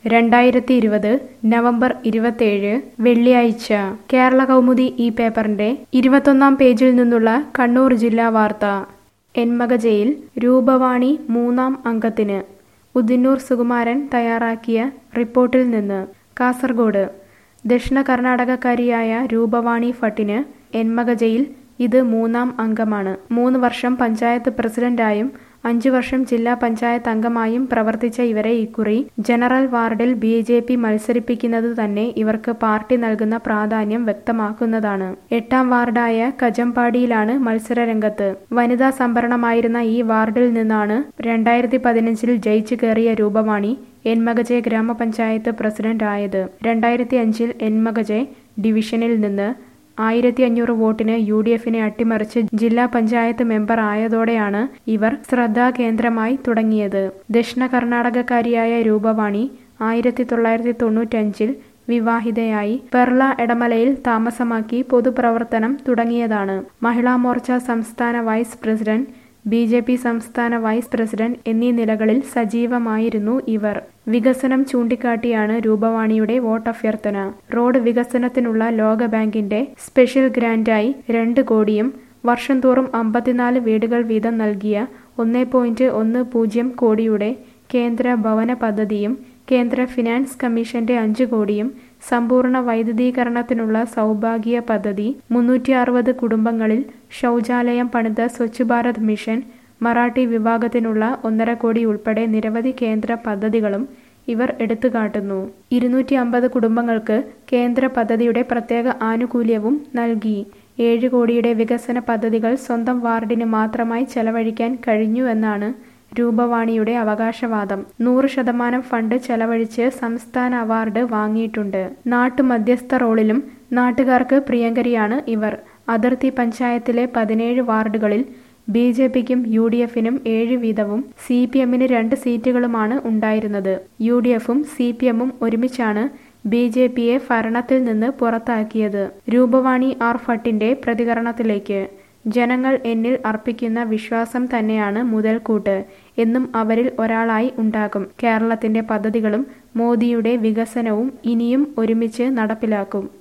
രണ്ടായിരത്തി ഇരുപത് നവംബർ ഇരുപത്തേഴ് വെള്ളിയാഴ്ച കേരള കൗമുദി ഈ പേപ്പറിന്റെ ഇരുപത്തൊന്നാം പേജിൽ നിന്നുള്ള കണ്ണൂർ ജില്ലാ വാർത്ത എന്മകജയിൽ രൂപവാണി മൂന്നാം അംഗത്തിന് ഉദിന്നൂർ സുകുമാരൻ തയ്യാറാക്കിയ റിപ്പോർട്ടിൽ നിന്ന് കാസർഗോഡ് ദക്ഷിണ കർണാടകക്കാരിയായ രൂപവാണി ഭട്ടിന് എന്മകജയിൽ ഇത് മൂന്നാം അംഗമാണ് മൂന്ന് വർഷം പഞ്ചായത്ത് പ്രസിഡന്റായും അഞ്ചു വർഷം ജില്ലാ പഞ്ചായത്ത് അംഗമായും പ്രവർത്തിച്ച ഇവരെ ഇക്കുറി ജനറൽ വാർഡിൽ ബി ജെ പി മത്സരിപ്പിക്കുന്നത് തന്നെ ഇവർക്ക് പാർട്ടി നൽകുന്ന പ്രാധാന്യം വ്യക്തമാക്കുന്നതാണ് എട്ടാം വാർഡായ കജമ്പാടിയിലാണ് മത്സരരംഗത്ത് വനിതാ സംവരണമായിരുന്ന ഈ വാർഡിൽ നിന്നാണ് രണ്ടായിരത്തി പതിനഞ്ചിൽ ജയിച്ചു കയറിയ രൂപവാണി എൻമകജെ ഗ്രാമപഞ്ചായത്ത് പ്രസിഡന്റ് ആയത് രണ്ടായിരത്തി അഞ്ചിൽ എൻമകജെ ഡിവിഷനിൽ നിന്ന് ആയിരത്തി അഞ്ഞൂറ് വോട്ടിന് യു ഡി എഫിനെ അട്ടിമറിച്ച് ജില്ലാ പഞ്ചായത്ത് മെമ്പർ ആയതോടെയാണ് ഇവർ ശ്രദ്ധാകേന്ദ്രമായി തുടങ്ങിയത് ദക്ഷിണ കർണാടകക്കാരിയായ രൂപവാണി ആയിരത്തി തൊള്ളായിരത്തി തൊണ്ണൂറ്റഞ്ചിൽ വിവാഹിതയായി പെർള എടമലയിൽ താമസമാക്കി പൊതുപ്രവർത്തനം തുടങ്ങിയതാണ് മഹിളാ മോർച്ച സംസ്ഥാന vice president B J P സംസ്ഥാന വൈസ് പ്രസിഡന്റ് എന്നീ നിലകളിൽ സജീവമായിരുന്നു ഇവർ വികസനം ചൂണ്ടിക്കാട്ടിയാണ് രൂപവാണിയുടെ വോട്ടഭ്യർത്ഥന റോഡ് വികസനത്തിനുള്ള ലോകബാങ്കിന്റെ സ്പെഷ്യൽ ഗ്രാന്റായി രണ്ട് കോടിയും വർഷം തോറും അമ്പത്തിനാല് വീടുകൾ വീതം നൽകിയ ഒന്നേ പോയിന്റ് ഒന്ന് പൂജ്യം കോടിയുടെ കേന്ദ്ര ഭവന പദ്ധതിയും കേന്ദ്ര ഫിനാൻസ് കമ്മീഷന്റെ അഞ്ച് കോടിയും സമ്പൂർണ്ണ വൈദ്യുതീകരണത്തിനുള്ള സൗഭാഗ്യ പദ്ധതി മുന്നൂറ്റി അറുപത് കുടുംബങ്ങളിൽ ശൗചാലയം പണിത സ്വച്ഛ് ഭാരത് മിഷൻ മറാഠി വിഭാഗത്തിനുള്ള ഒന്നര കോടി ഉൾപ്പെടെ നിരവധി കേന്ദ്ര പദ്ധതികളും ഇവർ എടുത്തുകാട്ടുന്നു ഇരുന്നൂറ്റി അമ്പത് കുടുംബങ്ങൾക്ക് കേന്ദ്ര പദ്ധതിയുടെ പ്രത്യേക ആനുകൂല്യവും നൽകി ഏഴ് കോടിയുടെ വികസന പദ്ധതികൾ സ്വന്തം വാർഡിന് മാത്രമായി ചെലവഴിക്കാൻ കഴിഞ്ഞുവെന്നാണ് രൂപവാണിയുടെ അവകാശവാദം നൂറ് ശതമാനം ഫണ്ട് ചെലവഴിച്ച് സംസ്ഥാന അവാർഡ് വാങ്ങിയിട്ടുണ്ട് നാട്ടുമധ്യസ്ഥ റോളിലും നാട്ടുകാർക്ക് പ്രിയങ്കരിയാണ് ഇവർ അതിർത്തി പഞ്ചായത്തിലെ പതിനേഴ് വാർഡുകളിൽ ബി ജെ പിക്കും യു ഡി എഫിനും ഏഴ് വീതവും സി പി എമ്മിന് രണ്ട് സീറ്റുകളുമാണ് ഉണ്ടായിരുന്നത് യു ഡി എഫും സി പി എമ്മും ഒരുമിച്ചാണ് ബി ജെ പിയെ ഭരണത്തിൽ നിന്ന് പുറത്താക്കിയത് രൂപവാണി ആർ ഭട്ടിന്റെ പ്രതികരണത്തിലേക്ക് ജനങ്ങൾ എന്നിൽ അർപ്പിക്കുന്ന വിശ്വാസം തന്നെയാണ് മുതൽക്കൂട്ട് എന്നും അവരിൽ ഒരാളായി ഉണ്ടാകും കേരളത്തിന്റെ പദ്ധതികളും മോദിയുടെ വികസനവും ഇനിയും ഒരുമിച്ച് നടപ്പിലാക്കും